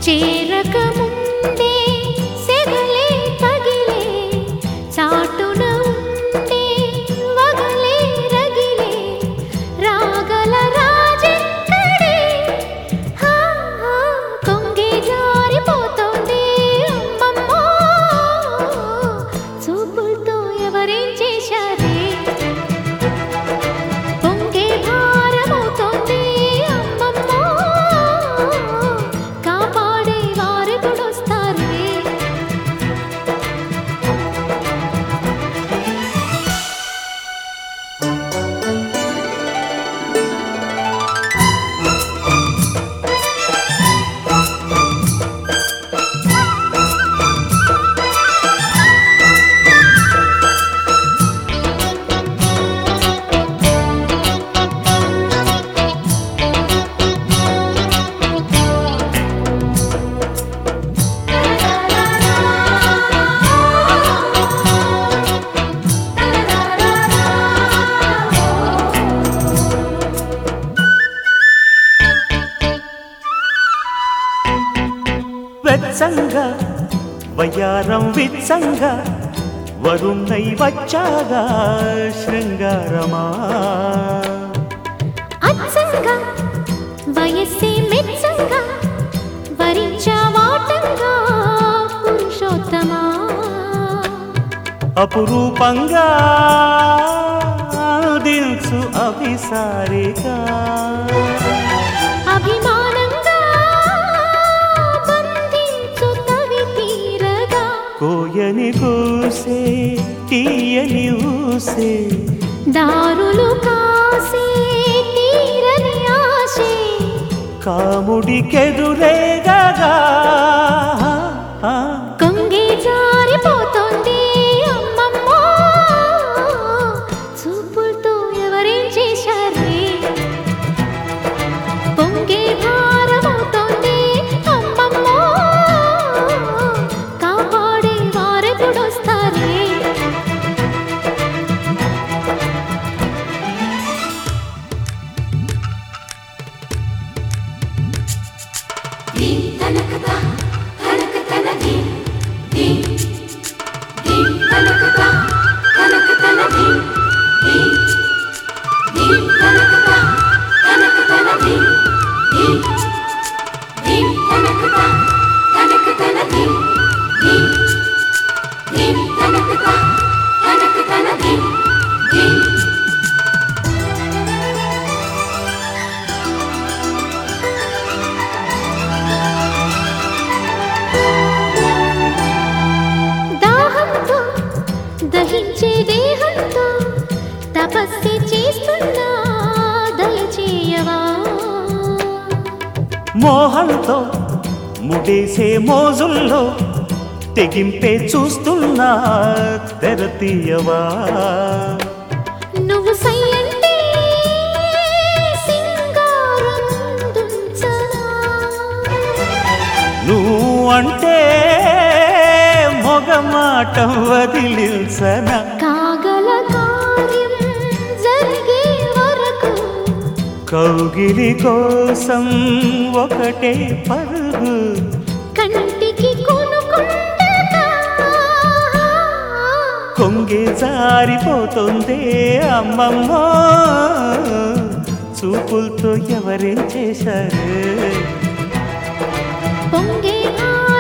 చేరక ముందే సెగలే తగిలే చాటున ఉండే వగలే రగిలే రాగల రాజెక్కడే హా, హా, కొంగే జారిపోతోంది అమ్మమ్మో చూపులతో ఎవరేం చేశారే పొంగే భారమవుతోంది అమ్మమ్మో కాపాడే వారెప్పుడొస్తారే వెచ్చంగా వయ్యారం విచ్చంగా వరుణై వచ్చాగా శృంగారమా అచ్చంగా వయస్సే మెచ్చంగా వరించవాటంగా పురుషోత్తమా అపురూపంగా దిల్సు అభిసారిగా అభిమానంగా బంధించు తవి తీరగా కోయని కూసే తీయని ఊసే దారులు కాసే తీరని ఆశే కాముడికెదురేగా కొంగే జారిపోతోంది అమ్మమ్మో చూపులతో ఎవరేం చేశారే పొంగే భారమవుతోంది అమ్మమ్మో కాపాడే వారెప్పుడొస్తారే దాహంతో దహించే దేహంతో తపస్సు చేస్తున్నా దయచేయవా మోహంతో ముడేసే మోజుల్లో తెగింపే చూస్తున్నా తెరతీయవా నువ్వు సయ్యంటే సింగారం దుంచనా నువ్వు అంటే మొగమాటం వదిలిల్సన కాగల కార్యం జరిగే వరకు కౌగిలి కోసం ఒకటే పరుగు కంటికి కొనుకుండగా కొంగే జారిపోతుంది అమ్మమ్మ చూపులతో ఎవరేం చేశారు పొంగే ఆ